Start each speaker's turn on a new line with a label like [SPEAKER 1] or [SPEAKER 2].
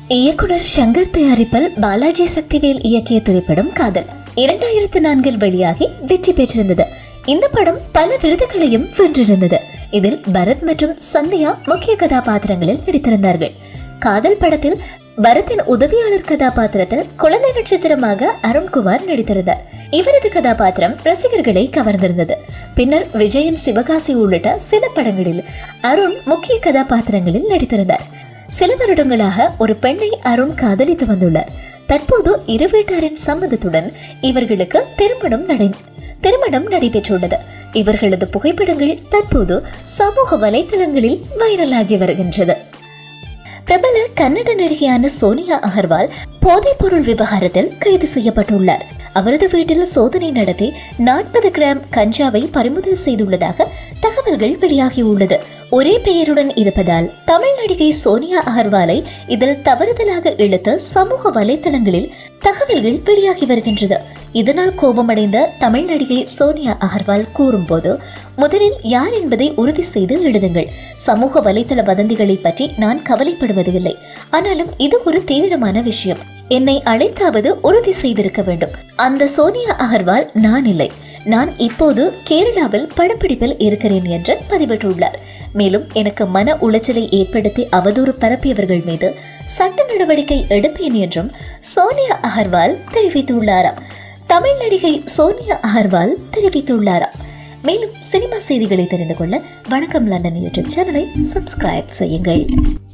[SPEAKER 1] இயக்குனர் சங்கர் தயாரிப்பில் பாலாஜி சக்திவேல் இயக்கிய திரைப்படம் காதல் இரண்டாயிரத்து நான்கில் வெளியாகி வெற்றி பெற்றிருந்தது இந்த படம் பல விருதுகளையும் வென்றிருந்தது இதில் பரத் மற்றும் சந்தியா முக்கிய கதாபாத்திரங்களில் நடித்திருந்தார்கள் காதல் படத்தில் பரத்தின் உதவியாளர் கதாபாத்திரத்தில் குழந்தை நட்சத்திரமாக அருண்குமார் நடித்திருந்தார் இவரது கதாபாத்திரம் ரசிகர்களை கவர்ந்திருந்தது பின்னர் விஜயன் சிவகாசி உள்ளிட்ட சில படங்களில் அருண் முக்கிய கதாபாத்திரங்களில் நடித்திருந்தார் சில வருடங்களாக ஒரு பெண்ணை அருண் காதலித்து வந்துள்ளார் தற்போது இரு வீட்டாரின் சம்மதத்துடன் இவர்களுக்கு திருமணம் நடை திருமணம் நடைபெற்றுள்ளது இவர்களது புகைப்படங்கள் தற்போது சமூக வலைதளங்களில் வைரலாகி வருகின்றது பிரபல கன்னட நடிகையான சோனியா அகர்வால் போதைப் பொருள் விவகாரத்தில் கைது செய்யப்பட்டுள்ளார் அவரது வீட்டில் சோதனை நடத்தி நாற்பது கிராம் கஞ்சாவை பறிமுதல் செய்துள்ளதாக தகவல்கள் வெளியாகியுள்ளது ஒரே பெயருடன் இருப்பதால் தமிழ் நடிகை சோனியா அகர்வாலை இதில் தவறுதலாக இழுத்து சமூக வலைதளங்களில் தகவல்கள் வெளியாகி வருகின்றது இதனால் கோபமடைந்த தமிழ் நடிகை சோனியா அகர்வால் கூறும்போது முதலில் யார் என்பதை உறுதி செய்து எழுதுங்கள் சமூக வலைதள வதந்திகளை பற்றி நான் கவலைப்படுவது இல்லை ஆனாலும் இது ஒரு தீவிரமான விஷயம் என்னை அழைத்தாவது உறுதி செய்திருக்க வேண்டும் அந்த சோனியா அகர்வால் நான் இல்லை நான் இப்போது கேரளாவில் படப்பிடிப்பில் இருக்கிறேன் என்று பதிவிட்டுள்ளார் மேலும் எனக்கு மன உளைச்சலை ஏற்படுத்தி அவதூறு பரப்பியவர்கள் மீது சட்ட நடவடிக்கை எடுப்பேன் என்றும் சோனியா அகர்வால் தெரிவித்துள்ளாராம் தமிழ் நடிகை சோனியா அகர்வால் தெரிவித்துள்ளாராம் மேலும் சினிமா செய்திகளை தெரிந்து கொள்ள வணக்கம் லண்டன் யூடியூப் சேனலை சப்ஸ்கிரைப் செய்யுங்கள்